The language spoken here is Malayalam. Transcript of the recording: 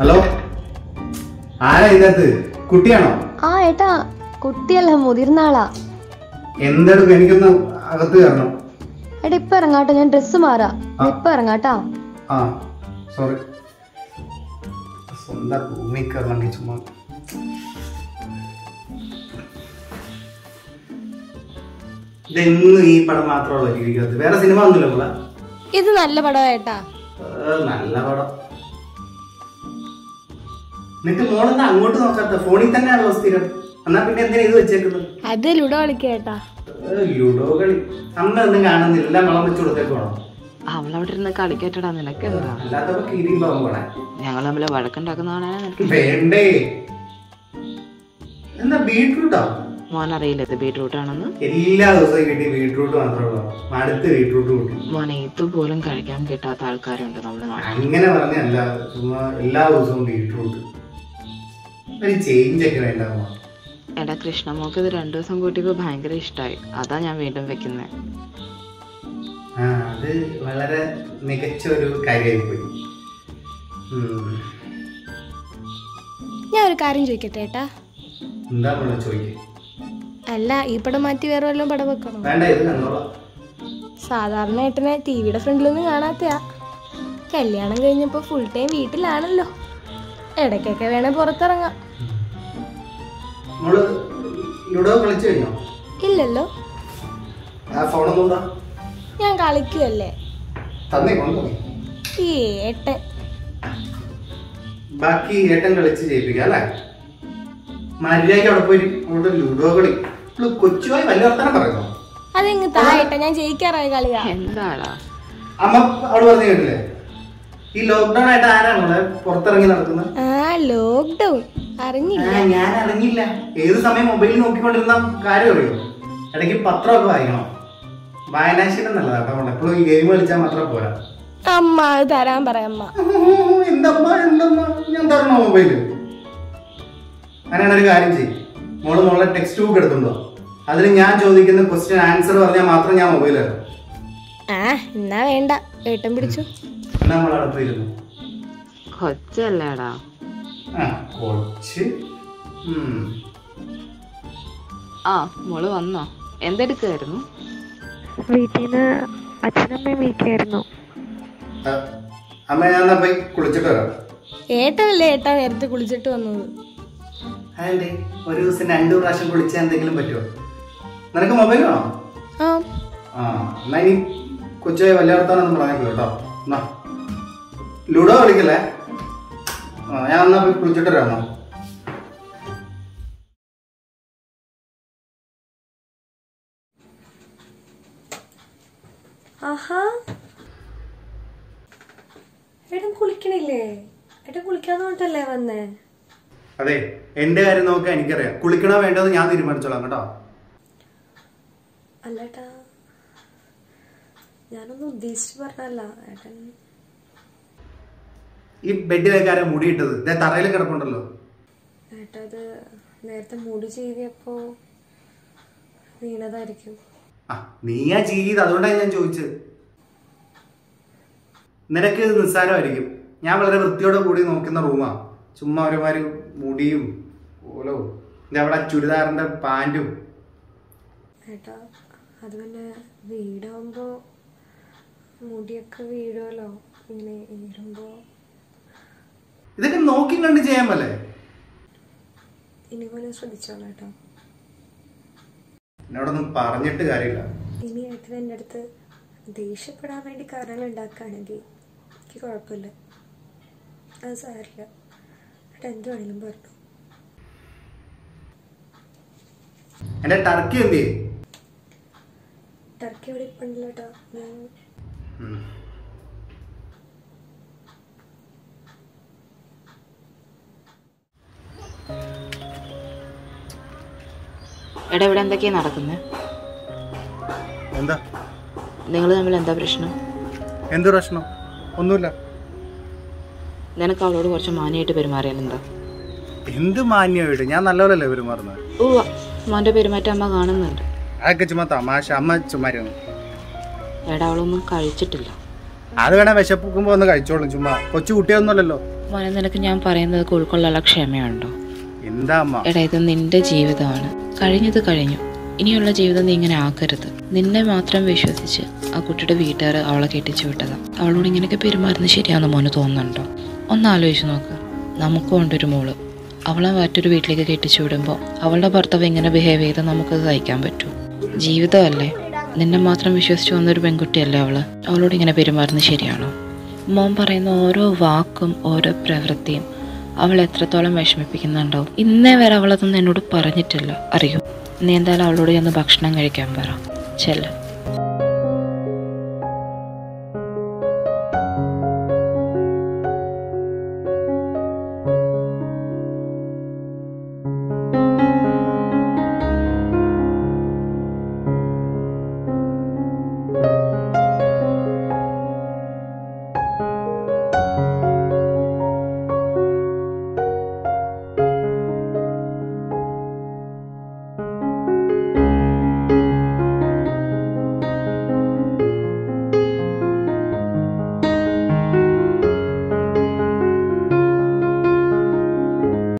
ഹലോ ആരാ ഇതിനകത്ത് കുട്ടിയാണോ ആ ഏട്ടാ കുട്ടിയല്ല മുതിർന്ന ആളാ എന്തെടുക്കും എനിക്കൊന്ന് അകത്ത് കയറണം ഏട്ടാ ഇപ്പൊ ഇറങ്ങാട്ടോ ഞാൻ ഡ്രസ്സ് മാറാ ഇപ്പൊ ഇറങ്ങാട്ടാ ആ സോറി സ്വന്തം റൂമിൽ കയറണമെങ്കിൽ ചുമ്മാ ഇതെന്നും ഈ പടം മാത്രമുള്ള ജീവിക്കാത്ത വേറെ സിനിമ ഒന്നുമില്ല നമ്മളെ ഇത് നല്ല പടമാ ഏട്ടാ നല്ല പടം എന്നിട്ട് മോളെന്താ അങ്ങോട്ട് നോക്കാത്ത ഫോണിൽ തന്നെയാണല്ലോ സ്ഥിരം എന്നാ പിന്നെ എന്തിനാ ഇത് വെച്ചേക്കുന്നത് അത് ലുഡോ കളിക്കേട്ടാ ഏ, ലുഡോ കളി അമ്മ ഒന്നും കാണുന്നില്ല എല്ലാം വളം വെച്ച് കൊടുത്തേക്കോണോ അവളവിടെ ഇരുന്ന് കളിക്കട്ടടാ നിനക്ക് എന്താ അല്ലാത്തപ്പോ കിരിയുമ്പോ പോണേ ഞങ്ങൾ തമ്മിൽ വഴക്കുണ്ടാക്കുന്നതാണ് നിനക്ക് വേണ്ടേ എന്താ ബീട്രൂട്ടോ മോൻ അറിയില്ല ഇത് ബീട്രൂട്ട് ആണെന്ന് എല്ലാ ദിവസവും കിട്ടി ബീട്രൂട്ട് മാത്രമേ ഉള്ളൂ അടുത്ത് ബീട്രൂട്ട് കൂട്ടി മോനെ ഇതുപോലും കഴിക്കാൻ കിട്ടാത്ത ആൾക്കാരുണ്ട് നമ്മുടെ നാട്ടിൽ അങ്ങനെ പറഞ്ഞല്ല ചുമ്മാ എല്ലാ ദിവസവും ബീട്രൂട്ട് ഒരു ചേഞ്ച് ഒക്കെ വേണ്ട അമ്മ. എടാ കൃഷ്ണമോക്ക് ഇത് രണ്ടു ദിവസം കൂട്ടിയപ്പോ ഭയങ്കര ഇഷ്ടമായി അതാ ഞാൻ വീണ്ടും വെക്കുന്നത് ആ അത് വളരെ മികച്ച ഒരു കാര്യമായി പോയി ഉം. ഞാൻ ഒരു കാര്യം ചോദിക്കട്ടെ ഏട്ടാ എന്താ നമ്മള് ചോദിക്കുക അല്ല ഈ പടം മാറ്റി വേറെ വല്ലതും പടം വെക്കണോ വേണ്ട ഇത് കണ്ടോളാം സാധാരണ ഏട്ടനെ ടി വിയുടെ ഫ്രണ്ടിലൊന്നും കാണാത്തയാ കല്യാണം കഴിഞ്ഞപ്പോൾ ഫുൾ ടൈം വീട്ടിലാണല്ലോ ഇടയ്ക്കൊക്കെ വേണേ പുറത്തിറങ്ങാം നമ്മള് ലുഡോ കളിച്ചു കഴിഞ്ഞോ ഇല്ലല്ലോ ആ ഫോണൊന്നും എന്താ ഞാൻ കളിക്കുമല്ലേ തന്നെ കൊണ്ടുപോയി ഈ ഏട്ടൻ ബാക്കി ഏട്ടൻ കളിച്ച് ചെയ്യിപ്പിക്കാം അല്ലേ മര്യാദയ്ക്ക് അവിടെ പോയി അവിടെ ലുഡോ കളി ഇവള് കൊച്ചുമായി വലിയ വർത്തനം പറയുന്നു അതെങ്ങ് താ ഏട്ടൻ ഞാൻ ജയിക്കാറായ കളിയാ എന്താടാ അമ്മ അവള് പറഞ്ഞു കേട്ടില്ലേ ഈ ലോക്ക്ഡൌൺ ആയിട്ട് ആരാണ് ഇവിടെ പുറത്തിറങ്ങി നടക്കുന്നത് ആ ലോക്ക്ഡൗൺ അറിഞ്ഞില്ല ആ, ഞാൻ അറിഞ്ഞില്ല ഏത് സമയം മൊബൈലിൽ നോക്കിക്കൊണ്ടിരുന്ന കാര്യം അറിയോ ഇടയ്ക്ക് പത്രമൊക്കെ വായിക്കണം വായനാശീലം നല്ലതാ കേട്ടോ എപ്പോഴും ഈ ഗെയിം കളിച്ചാൽ മാത്രം പോരാ അമ്മ അത് തരാൻ പറയാമ്മ ഓ, എന്തമ്മ എന്തമ്മ ഞാൻ തരണോ മൊബൈല് അങ്ങനെയാണ് ഒരു കാര്യം ചെയ്യും മോള് മോളെ ടെക്സ്റ്റ് ബുക്ക് എടുത്തുണ്ടോ അതിന് ഞാൻ ചോദിക്കുന്ന ക്വസ്റ്റ്യൻ ആൻസർ പറഞ്ഞാൽ മാത്രം ഞാൻ മൊബൈൽ തരാം ആ എന്നാ വേണ്ട ഏട്ടൻ പിടിച്ചു എന്നാ നമ്മൾ അവിടെ പോയിരുന്നു കൊച്ചല്ലേടാ ആ കുറച്ച് ഉം. ആ മോള് വന്നോ എന്തെടുക്കായിരുന്നു വീട്ടിൽ നിന്ന് അച്ഛനമ്മയും വീട്ടിലായിരുന്നു ആ, അമ്മ ഞാൻ എന്നാ പോയി കുളിച്ചിട്ട് വരാം ഏട്ടനല്ലേ ഏട്ടാ നേരത്തെ കുളിച്ചിട്ട് വന്നത് അതെ ഒരു ദിവസം രണ്ടു പ്രാവശ്യം കുളിച്ചാൽ എന്തെങ്കിലും പറ്റുമോ നിനക്ക് മൊബൈൽ വേണോ ആ ആ എന്നാ ഇനി കൊച്ചുപോയി വലിയ വർത്താനൊന്നും പറഞ്ഞേക്കില്ല കേട്ടോ എന്നാ ലുഡോ കളിക്കല്ലേ ആ ഞാൻ എന്നാ പോയി കുളിച്ചിട്ട് വരാമോ ആഹാ ഏട്ടൻ കുളിക്കണില്ലേ ഏട്ടൻ കുളിക്കാന്ന് പറഞ്ഞിട്ടല്ലേ വന്നേ അതെ എന്റെ കാര്യം നോക്കാൻ എനിക്കറിയാം കുളിക്കണോ വേണ്ടത് ഞാൻ തീരുമാനിച്ചോളാം കേട്ടോ അല്ലേട്ടാ ഞാനൊന്നും ഉദ്ദേശിച്ച് പറഞ്ഞല്ല ഏട്ടൻ ഈ ബെഡിലേക്ക് ആരാ മുടിയിട്ടത് ഇതേ തറയിൽ കിടപ്പുണ്ടല്ലോ ഏട്ടാ അത് നേരത്തെ മുടി ചെയ്തപ്പോ വീണതായിരിക്കും ആ നീയാ ചെയ്ത് അതുകൊണ്ടാണ് ഞാൻ ചോദിച്ചത് നിനക്ക് ഇത് നിസ്സാരമായിരിക്കും ഞാൻ വളരെ വൃത്തിയോടെ കൂടി നോക്കുന്ന റൂമാ ചുമ്മാ ഒരുമാതിരി മുടിയും ഓലോ ഇത് അവിടെ ചുരിദാറിന്റെ പാൻറ്റും ഏട്ടാ അത് പിന്നെ വീടാകുമ്പോ മുടിയൊക്കെ വീഴുമല്ലോ ഇങ്ങനെ വീഴുമ്പോ ഇതൊക്കെ നോക്കി കണ്ട് ചെയ്യാൻ പറ്റേ ഇനി പോലെ ശ്രദ്ധിച്ചോളാം ഏട്ടാ എന്നോടൊന്നും പറഞ്ഞിട്ട് കാര്യമില്ല ഇനി ഏട്ടൻ എൻ്റെ അടുത്ത് ദേഷ്യപ്പെടാൻ വേണ്ടി കാരണങ്ങൾ ഉണ്ടാക്കുകയാണെങ്കിൽ എനിക്ക് കുഴപ്പമില്ല അത് സാരില്ല ഏട്ടാ എന്ത് വേണേലും പറഞ്ഞു എന്റെ ടർക്കി എന്ത് ചെയ്യും ടർക്കി എവിടെ ഇപ്പുണ്ടല്ലോ ഏട്ടാ ഞാൻ എടാ ഇവിടെ എന്തൊക്കെയാ നടക്കുന്നത് എന്താ നിങ്ങൾ തമ്മിൽ എന്താ പ്രശ്നം എന്ത് പ്രശ്നം ഒന്നുമില്ല നിനക്ക് അവളോട് കുറച്ച് മാന്യമായിട്ട് പെരുമാറിയാൽ എന്താ എന്ത് മാന്യമായിട്ട് ഞാൻ നല്ലപോലല്ലേ പെരുമാറുന്നത് ഓ മോൻ്റെ പെരുമാറ്റം അമ്മ കാണുന്നുണ്ട് അതൊക്കെ ചുമ്മാ തമാശ അമ്മ ചുമ്മാരുന്നു എടാ അവളൊന്നും കഴിച്ചിട്ടില്ല അത് വേണേ വിശപ്പുക്കുമ്പോ ഒന്ന് കഴിച്ചോളും ചുമ്മാ കൊച്ചു കുട്ടിയൊന്നുമല്ലല്ലോ മോനെ നിനക്ക് ഞാൻ പറയുന്നത് ഉൾക്കൊള്ളാനുള്ള ക്ഷമയുണ്ടോ എന്താ അമ്മ എടാ ഇത് നിന്റെ ജീവിതമാണ് കഴിഞ്ഞത് കഴിഞ്ഞു ഇനിയുള്ള ജീവിതം നീ ഇങ്ങനെ ആക്കരുത് നിന്നെ മാത്രം വിശ്വസിച്ച് ആ കുട്ടിയുടെ വീട്ടുകാർ അവളെ കെട്ടിച്ചു വിട്ടതാ അവളോട് ഇങ്ങനെയൊക്കെ പെരുമാറുന്നത് ശരിയാണെന്ന് മോന് തോന്നുന്നുണ്ടോ ഒന്ന് ആലോചിച്ച് നോക്ക് നമുക്കും ഉണ്ടൊരു മോള് അവളെ മറ്റൊരു വീട്ടിലേക്ക് കെട്ടിച്ചു വിടുമ്പോൾ അവളുടെ ഭർത്താവ് എങ്ങനെ ബിഹേവ് ചെയ്താൽ നമുക്കത് സഹിക്കാൻ പറ്റൂ ജീവിതമല്ലേ നിന്നെ മാത്രം വിശ്വസിച്ച് വന്നൊരു പെൺകുട്ടിയല്ലേ അവള് അവളോട് ഇങ്ങനെ പെരുമാറുന്നത് ശരിയാണോ മോൻ പറയുന്ന ഓരോ വാക്കും ഓരോ പ്രവൃത്തിയും അവൾ എത്രത്തോളം വിഷമിപ്പിക്കുന്നുണ്ടാവും ഇന്നേ വരെ അവളതൊന്നും എന്നോട് പറഞ്ഞിട്ടില്ല അറിയോ നീ എന്തായാലും അവളോട് ചെന്ന് ഭക്ഷണം കഴിക്കാൻ പറ ചെല്ല്